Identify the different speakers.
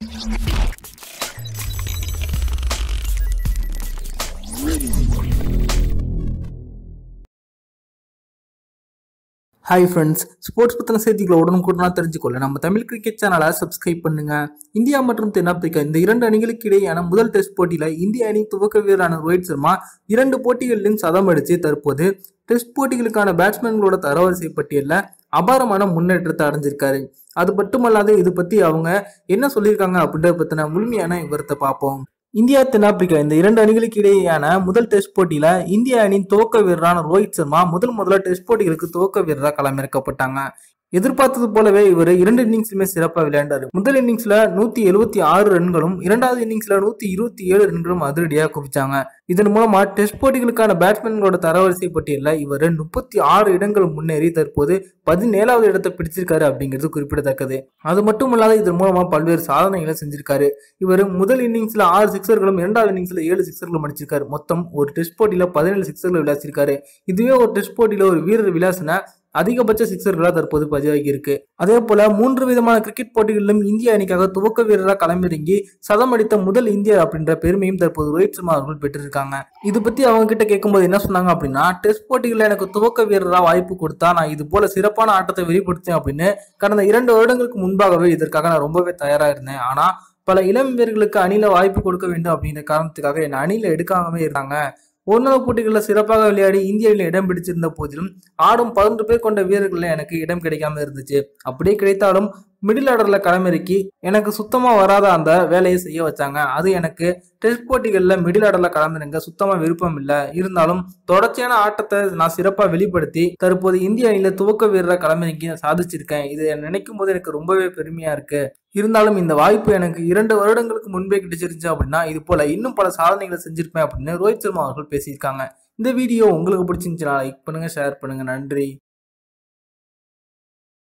Speaker 1: hi friends sports பற்றின செய்திகளை உடனுக்குடனாக தெரிஞ்சுக்கொள்ள நம்ம தமிழ் கிரிக்கெட் சேனலை சப்ஸ்கிரைப் பண்ணுங்க இந்தியா மற்றும் தென்னாப்பிரிக்கா இந்த இரண்டு அணிகளுக்கு இடையேயான முதல் டெஸ்ட் போட்டியில் இந்திய அணி துவக்க வீரரான ரோஹித் சர்மா இரண்டு போட்டிகளிலும் சதம் அடித்து தற்போது டெஸ்ட் போட்டிகளுக்கான பேட்ஸ்மேன்களோட தரவரிசை பட்டியலில் அபாரமான முன்னேற்றத்தை அடைஞ்சிருக்காரு அது மட்டுமல்லாது இது பற்றி அவங்க என்ன சொல்லியிருக்காங்க அப்படின்றத பற்றின முழுமையான விவரத்தை பார்ப்போம் இந்தியா தென்னாப்பிரிக்கா இந்த இரண்டு அணிகளுக்கு இடையேயான முதல் டெஸ்ட் போட்டியில இந்திய அணியின் துவக்க வீரரான ரோஹித் சர்மா முதல் முதல்ல டெஸ்ட் போட்டிகளுக்கு துவக்க வீரராக களமிறக்கப்பட்டாங்க எதிர்பார்த்தது போலவே இவர் இரண்டு இன்னிங்ஸ்லுமே சிறப்பாக விளையாண்டாரு முதல் இன்னிங்ஸ்ல நூத்தி எழுபத்தி ஆறு ரன்களும் இரண்டாவது இன்னிங்ஸ்ல நூத்தி இருபத்தி ஏழு ரன்களும் அதிரடியாக குவிச்சாங்க இதன் மூலமா டெஸ்ட் போட்டிகளுக்கான பேட்ஸ்மேன்களோட தரவரிசை பட்டியலில் இவர் முப்பத்தி ஆறு இடங்கள் முன்னேறி தற்போது பதினேழாவது இடத்தை பிடிச்சிருக்காரு அப்படிங்கிறது குறிப்பிடத்தக்கது அது மட்டும் இல்லாத இதன் மூலமா பல்வேறு சாதனைகளை செஞ்சிருக்காரு இவர் முதல் இன்னிங்ஸ்ல ஆறு சிக்ஸர்களும் இரண்டாவது இன்னிங்ஸ்ல ஏழு சிக்ஸர்களும் அடிச்சிருக்காரு மொத்தம் ஒரு டெஸ்ட் போட்டியில பதினேழு சிக்ஸர்கள் விளையாச்சிருக்காரு இதுவே ஒரு டெஸ்ட் போட்டியில ஒரு வீரர் விளாசின அதிகபட்ச சிக்ஸர்களாக தற்போது பதிவாகி இருக்கு அதே போல மூன்று விதமான கிரிக்கெட் போட்டிகளிலும் இந்திய அணிக்காக துவக்க வீரராக களமிறங்கி சதம் அடித்த முதல் இந்தியர் அப்படின்ற பெருமையும் தற்போது ரோஹித் சர்மா அவர்கள் பெற்றிருக்காங்க இது பத்தி அவங்க கிட்ட கேட்கும்போது என்ன சொன்னாங்க அப்படின்னா டெஸ்ட் போட்டிகளில் எனக்கு துவக்க வீரராக வாய்ப்பு கொடுத்தா நான் இது போல சிறப்பான ஆட்டத்தை வெளிப்படுத்தேன் அப்படின்னு கடந்த இரண்டு வருடங்களுக்கு முன்பாகவே இதற்காக நான் ரொம்பவே தயாரா இருந்தேன் ஆனா பல இளம் வீரர்களுக்கு அணியில வாய்ப்பு கொடுக்க வேண்டும் அப்படின்ற காரணத்துக்காக என்னை அணியில எடுக்காமவே இருந்தாங்க ஒருநாள் போட்டிகளில் சிறப்பாக விளையாடி இந்திய அணியில் இடம் பிடிச்சிருந்த போதிலும் ஆடும் பதினொன்று பேர் கொண்ட வீரர்களில் எனக்கு இடம் கிடைக்காம இருந்துச்சு அப்படியே கிடைத்தாலும் மிடில் ஆர்டரில் களமிறக்கி எனக்கு சுத்தமாக வராத அந்த வேலையை செய்ய வச்சாங்க அது எனக்கு டெஸ்ட் போட்டிகளில் மிடில் ஆர்டரில் களமிறங்க சுத்தமாக விருப்பம் இல்லை இருந்தாலும் தொடர்ச்சியான ஆட்டத்தை நான் சிறப்பாக வெளிப்படுத்தி தற்போது இந்திய அணியில் துவக்க வீரராக களமிறங்கி நான் சாதிச்சிருக்கேன் இது நினைக்கும் போது எனக்கு ரொம்பவே பெருமையாக இருக்கு இருந்தாலும் இந்த வாய்ப்பு எனக்கு இரண்டு வருடங்களுக்கு முன்பே கிடைச்சிருந்துச்சு அப்படின்னா இது போல இன்னும் பல சாதனைகளை செஞ்சிருப்பேன் அப்படின்னு ரோஹித் சர்மா அவர்கள் பேசியிருக்காங்க இந்த வீடியோ உங்களுக்கு பிடிச்சிருந்துச்சுன்னா லைக் பண்ணுங்க ஷேர் பண்ணுங்க நன்றி